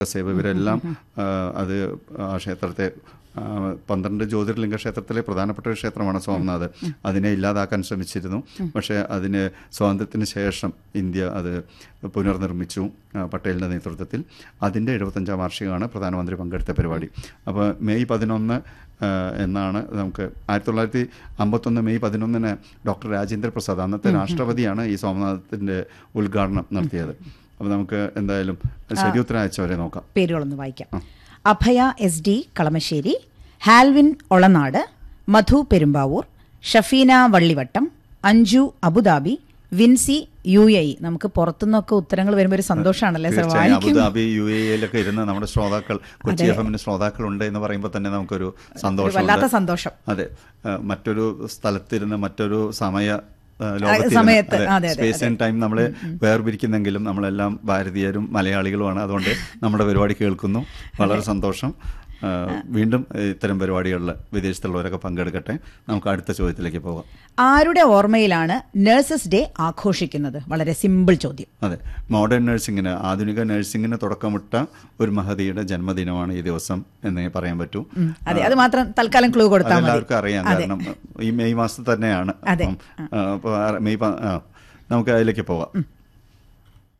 സേവ ഇവരെല്ലാം ആ, അത് ആ ക്ഷേത്രത്തെ ആ, പന്ത്രണ്ട് ജ്യോതിർലിംഗ ക്ഷേത്രത്തിലെ പ്രധാനപ്പെട്ട ഒരു ക്ഷേത്രമാണ് സോമനാഥ് അതിനെ ഇല്ലാതാക്കാൻ ശ്രമിച്ചിരുന്നു പക്ഷേ അതിന് സ്വാതന്ത്ര്യത്തിന് ശേഷം ഇന്ത്യ അത് പുനർനിർമ്മിച്ചു ആ, പട്ടേലിൻ്റെ നേതൃത്വത്തിൽ അതിൻ്റെ എഴുപത്തഞ്ചാം വാർഷികമാണ് പ്രധാനമന്ത്രി പങ്കെടുത്ത പരിപാടി അപ്പോൾ മെയ് പതിനൊന്ന് ആ, എന്നാണ് നമുക്ക് ആയിരത്തി തൊള്ളായിരത്തി അമ്പത്തൊന്ന് മെയ് പതിനൊന്നിന് ഡോക്ടർ രാജേന്ദ്ര പ്രസാദ് അന്നത്തെ രാഷ്ട്രപതിയാണ് ഈ സോമനാഥത്തിൻ്റെ ഉദ്ഘാടനം നടത്തിയത് അപ്പോൾ നമുക്ക് എന്തായാലും ശരിയുത്തരം അയച്ചവരെ നോക്കാം പേരുകളൊന്ന് വായിക്കാം Abhaya S D Kalamassery Halvin Olanad Madhu Perumbavoor Shafeena Vallivattam Anju Abu Dhabi Vincy U A E നമുക്ക് പുറത്തുനിന്നൊക്കെ ഉത്തരങ്ങൾ വരുമ്പോൾ ഒരു സന്തോഷമാണല്ലേ സർ തീർച്ചയായും വായിക്കും അബുദാബി യു എയിലൊക്കെ ഇരുന്ന് നമ്മുടെ ശ്രോതാക്കൾ കൊച്ചി എഫ് എമ്മിന് ശ്രോതാക്കൾ ഉണ്ട് എന്ന് പറയുമ്പോൾ തന്നെ നമുക്കൊരു ഒരു വല്ലാത്ത സന്തോഷം സന്തോഷം അതെ ആ, മറ്റൊരു സ്ഥലത്തിരുന്ന് മറ്റൊരു സമയ ആ, സമയത്ത്, ലോകത്തിരുന്ന് അതെ, അതെ, സ്പേസ് ആൻഡ് ടൈം നമ്മളെ വേർപിരിക്കുന്നെങ്കിലും നമ്മളെല്ലാം ഭാരതീയരും മലയാളികളുമാണ് അതുകൊണ്ട് നമ്മുടെ പരിപാടി കേൾക്കുന്നു വളരെ സന്തോഷം ആ, വീണ്ടും ഇത്തരം പരിപാടികളിൽ വിദേശത്തുള്ളവരൊക്കെ പങ്കെടുക്കട്ടെ നമുക്ക് അടുത്ത ചോദ്യത്തിലേക്ക് പോകാം ആരുടെ ഓർമ്മയിലാണ് നഴ്സസ് ഡേ ആഘോഷിക്കുന്നത് വളരെ സിമ്പിൾ ചോദ്യം അതെ മോഡേൺ നഴ്സിംഗിന് ആധുനിക നഴ്സിംഗിന് തുടക്കമിട്ട ഒരു മഹതിയുടെ ജന്മദിനമാണ് ഈ ദിവസം എന്നേ പറയാൻ പറ്റൂ അതെ അത് മാത്രം തൽക്കാലം ക്ലൂ കൊടുത്താൽ മതി അതെല്ലാവർക്കും അറിയാം കാരണം ഈ മെയ് മാസത്തിൽ തന്നെയാണ് അതെ. അപ്പം, ആ, അപ്പോൾ ആ മെയ് പ- ആ, നമുക്ക് അതിലേക്ക് പോവാം